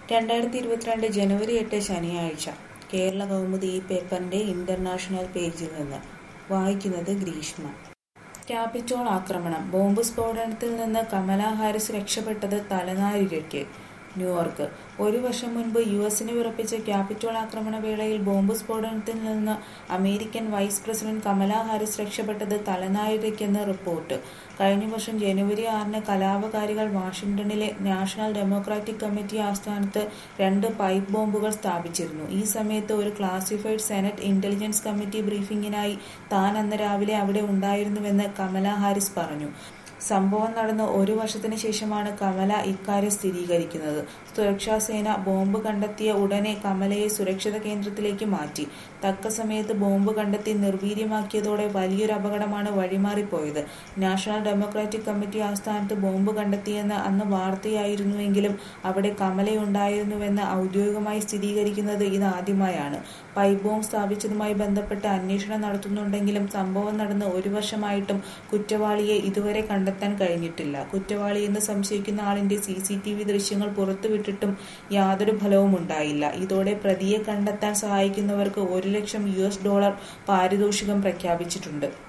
രണ്ടായിരത്തി ഇരുപത്തിരണ്ട് ജനുവരി എട്ട് ശനിയാഴ്ച കേരള കൗമുദി ഈ പേപ്പറിന്റെ ഇന്റർനാഷണൽ പേജിൽ നിന്ന് വായിക്കുന്നത് ഗ്രീഷ്മ ക്യാപിറ്റോൾ ആക്രമണം ബോംബ് സ്ഫോടനത്തിൽ നിന്ന് കമലാ ഹാരിസ് രക്ഷപ്പെട്ടത് തലനാരിഴയ്ക്ക് ന്യൂയോർക്ക് ഒരു വർഷം മുൻപ് യു എസിന് വിറപ്പിച്ച ക്യാപിറ്റോൾ ആക്രമണ വേളയിൽ ബോംബ് സ്ഫോടനത്തിൽ നിന്ന് American vice president Kamala Harris രക്ഷപ്പെട്ടത് തലനാരിഴയ്ക്കെന്ന് റിപ്പോർട്ട് കഴിഞ്ഞ വർഷം ജനുവരി ആറിന് കലാപകാരികൾ വാഷിംഗ്ടണിലെ നാഷണൽ ഡെമോക്രാറ്റിക് കമ്മിറ്റി ആസ്ഥാനത്ത് രണ്ട് പൈപ്പ് ബോംബുകൾ സ്ഥാപിച്ചിരുന്നു ഈ സമയത്ത് ഒരു ക്ലാസിഫൈഡ് സെനറ്റ് ഇന്റലിജൻസ് കമ്മിറ്റി ബ്രീഫിംഗിനായി താൻ അന്ന് രാവിലെ അവിടെ ഉണ്ടായിരുന്നുവെന്ന് കമലാ ഹാരിസ് പറഞ്ഞു സംഭവം നടന്ന് ഒരു വർഷത്തിന് ശേഷമാണ് കമല ഇക്കാര്യം സ്ഥിരീകരിക്കുന്നത് സുരക്ഷാസേന ബോംബ് കണ്ടെത്തിയ ഉടനെ കമലയെ സുരക്ഷിത കേന്ദ്രത്തിലേക്ക് മാറ്റി തക്ക സമയത്ത് ബോംബ് കണ്ടെത്തി നിർവീര്യമാക്കിയതോടെ വലിയൊരു അപകടമാണ് വഴിമാറിപ്പോയത് നാഷണൽ ഡെമോക്രാറ്റിക് കമ്മിറ്റി ആസ്ഥാനത്ത് ബോംബ് കണ്ടെത്തിയെന്ന് അന്ന് വാർത്തയായിരുന്നുവെങ്കിലും അവിടെ കമലയുണ്ടായിരുന്നുവെന്ന് ഔദ്യോഗികമായി സ്ഥിരീകരിക്കുന്നത് ഇതാദ്യമായാണ് പൈപ്പ് ബോംബ് സ്ഥാപിച്ചതുമായി ബന്ധപ്പെട്ട് അന്വേഷണം നടത്തുന്നുണ്ടെങ്കിലും സംഭവം നടന്ന് ഒരു വർഷമായിട്ടും കുറ്റവാളിയെ ഇതുവരെ കണ്ടെത്താൻ കഴിഞ്ഞിട്ടില്ല കുറ്റവാളി എന്ന് സംശയിക്കുന്ന ആളിന്റെ സി സി ടി വി ദൃശ്യങ്ങൾ പുറത്തുവിട്ടിട്ടും യാതൊരു ഫലവും ഉണ്ടായില്ല ഇതോടെ പ്രതിയെ കണ്ടെത്താൻ സഹായിക്കുന്നവർക്ക് ഒരു ലക്ഷം യു എസ് ഡോളർ പാരിതോഷികം പ്രഖ്യാപിച്ചിട്ടുണ്ട്